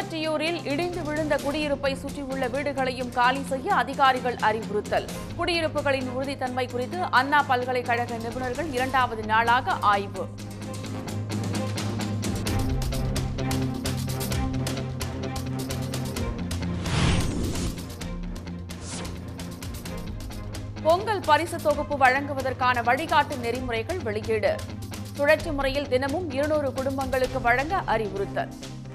திருவொற்றியூரில் இடிந்து விழுந்த குடியிருப்பை சுற்றியுள்ள வீடுகளையும் காலி செய்ய அதிகாரிகள் அறிவுறுத்தல் குடியிருப்புகளின் உறுதித்தன்மை குறித்து அண்ணா பல்கலைக்கழக நிபுணர்கள் இரண்டாவது நாளாக ஆய்வு பொங்கல் பரிசு தொகுப்பு வழங்குவதற்கான வழிகாட்டு நெறிமுறைகள் வெளியீடு சுழற்சி முறையில் தினமும் இருநூறு குடும்பங்களுக்கு வழங்க அறிவுறுத்தல்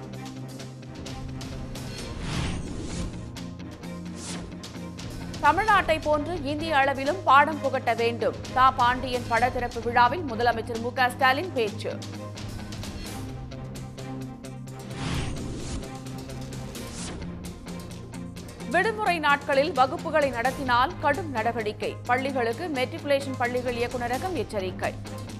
தமிழ்நாட்டை போன்று இந்திய அளவிலும் பாடம் புகட்ட வேண்டும் தா பாண்டியன் படத்திறப்பு விழாவில் முதலமைச்சர் மு க ஸ்டாலின் பேச்சு விடுமுறை நாட்களில் வகுப்புகளை நடத்தினால் கடும் நடவடிக்கை பள்ளிகளுக்கு மெட்ரிகுலேஷன் பள்ளிகள் இயக்குநரகம் எச்சரிக்கை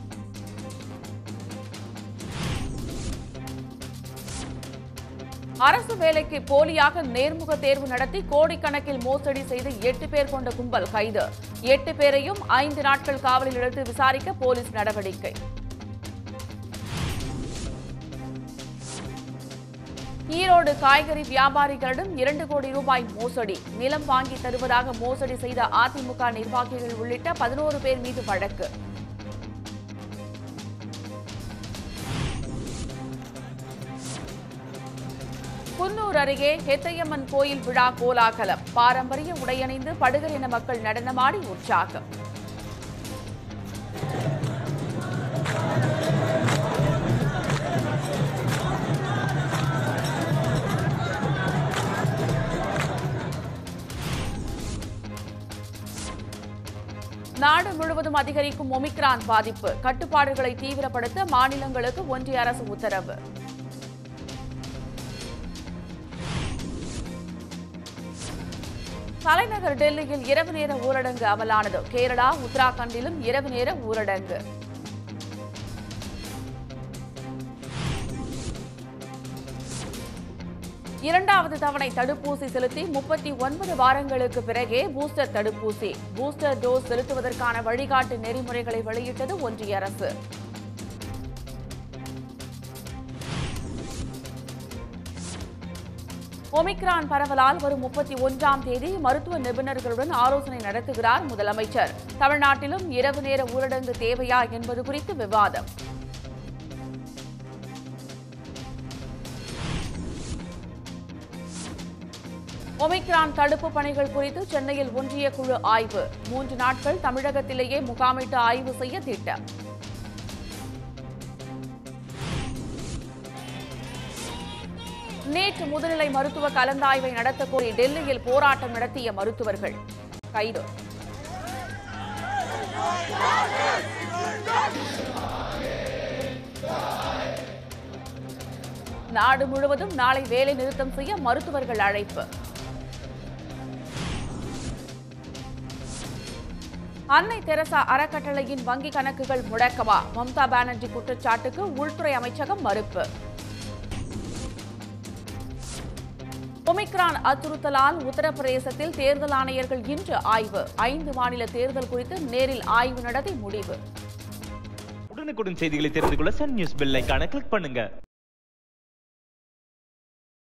அரசு வேலைக்கு போலியாக நேர்முக தேர்வு நடத்தி கோடிக்கணக்கில் மோசடி செய்து எட்டு பேர் கொண்ட கும்பல் கைது எட்டு பேரையும் ஐந்து நாட்கள் காவலில் எடுத்து விசாரிக்க போலீஸ் நடவடிக்கை ஈரோடு காய்கறி வியாபாரிகளிடம் இரண்டு கோடி ரூபாய் மோசடி நிலம் வாங்கி தருவதாக மோசடி செய்த அதிமுக நிர்வாகிகள் உள்ளிட்ட பதினோரு பேர் மீது வழக்கு குன்னூர் அருகே ஹெத்தையம்மன் கோயில் விழா கோலாகலம் பாரம்பரிய உடையணிந்து படுகர் இன மக்கள் நடனமாடி உற்சாகம் நாடு முழுவதும் அதிகரிக்கும் ஒமிக்ரான் பாதிப்பு கட்டுப்பாடுகளை தீவிரப்படுத்த மாநிலங்களுக்கு ஒன்றிய அரசு உத்தரவு தலைநகர் டெல்லியில் இரவு நேர ஊரடங்கு அமலானது கேரளா உத்தராகண்டிலும் இரவு நேர ஊரடங்கு இரண்டாவது தவணை தடுப்பூசி செலுத்தி முப்பத்தி ஒன்பது வாரங்களுக்கு பிறகே பூஸ்டர் தடுப்பூசி பூஸ்டர் டோஸ் செலுத்துவதற்கான வழிகாட்டு நெறிமுறைகளை வெளியிட்டது ஒன்றிய அரசு ஒமிக்ரான் பரவலால் வரும் முப்பத்தி ஒன்றாம் தேதி மருத்துவ நிபுணர்களுடன் ஆலோசனை நடத்துகிறார் முதலமைச்சர் தமிழ்நாட்டிலும் இரவு நேர ஊரடங்கு தேவையா என்பது குறித்து விவாதம் ஒமிக்ரான் தடுப்பு பணிகள் குறித்து சென்னையில் ஒன்றிய குழு ஆய்வு மூன்று நாட்கள் தமிழகத்திலேயே முகாமிட்டு ஆய்வு செய்ய திட்டம் நேற்று முதுநிலை மருத்துவ கலந்தாய்வை நடத்த கோரி டெல்லியில் போராட்டம் நடத்திய மருத்துவர்கள் கைது நாடு முழுவதும் நாளை வேலை நிறுத்தம் செய்ய மருத்துவர்கள் அழைப்பு அன்னை தெரசா அறக்கட்டளையின் வங்கி கணக்குகள் முடக்கமா மம்தா பானர்ஜி குற்றச்சாட்டுக்கு உள்துறை அமைச்சகம் மறுப்பு ஒமிக்ரான் அச்சுறுத்தலால் உத்தரப்பிரதேசத்தில் தேர்தல் ஆணையர்கள் இன்று ஆய்வு ஐந்து மாநில தேர்தல் குறித்து நேரில் ஆய்வு நடத்தி முடிவு உடனுக்குடன் செய்திகளை தெரிந்து கொள்ள சன் நியூஸ் பெல் ஐகானை கிளிக் பண்ணுங்க